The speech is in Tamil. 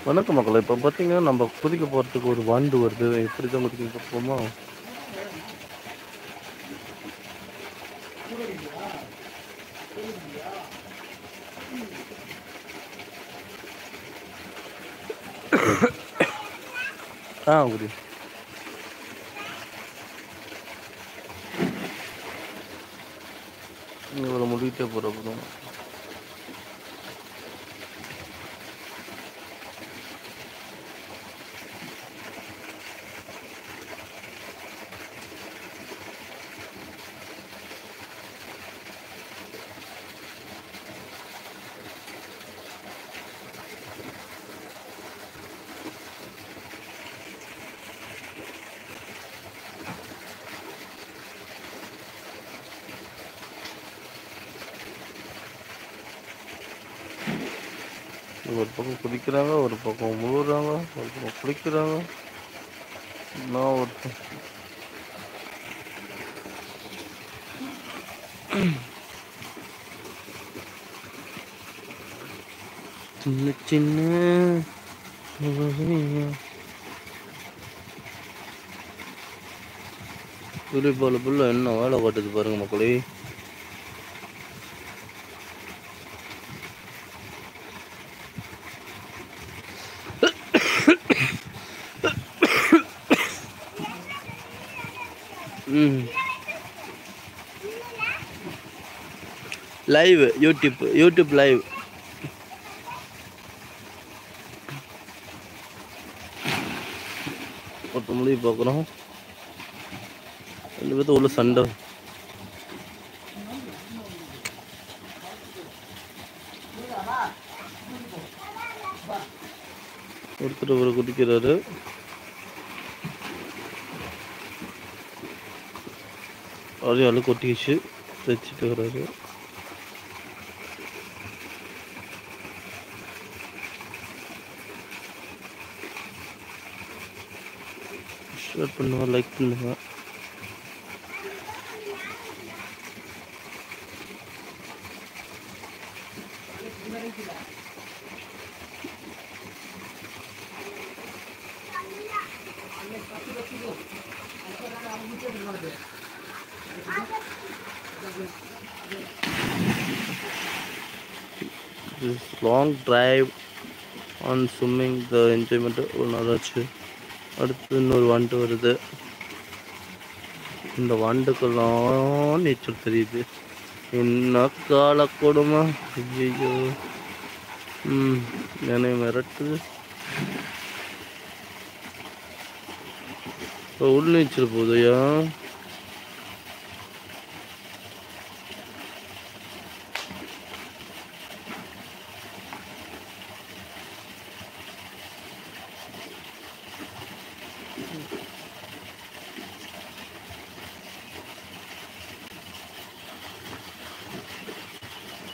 வணக்கம் மக்களே இப்போ பார்த்தீங்கன்னா நம்ம குதிக்க போகிறதுக்கு ஒரு வண்டு வருது எப்படி தான் குதிக்க போகிறோமோ ஆ குடி இவ்வளோ முடிக்கிட்டே போகிறோம் ஒரு பக்கம் குதிக்கிறாங்க ஒரு பக்கம் முழுகுறாங்க ஒரு பக்கம் குளிக்கிறாங்க நான் ஒரு சின்ன சின்ன துளிபால் புல்ல என்ன வேலை காட்டுது பாருங்க மக்களே ம் லைவ் யூடியூப் யூடியூப் லைவ் ஒருத்த மொழி பார்க்குறோம் ரெண்டு பேர்த்து உள்ள சண்டை ஒருத்தர் ஒரு குதிக்கிறாரு அவரையும் அழு கொட்டிக்கிச்சு தைச்சிட்டு வர்றாரு ஷேர் பண்ணுங்க லைக் பண்ணுங்க this long drive on swimming the enjoyment ஒரு நல்லாச்சு அடுத்து இன்னொரு வண்டு வருது இந்த வண்டுக்கெல்லாம் நீச்சல் தெரியுது என்ன கால கொடுமை ஐயோ ம் என்னை மிரட்டுது இப்போ உள் நீச்சல் போகுதையா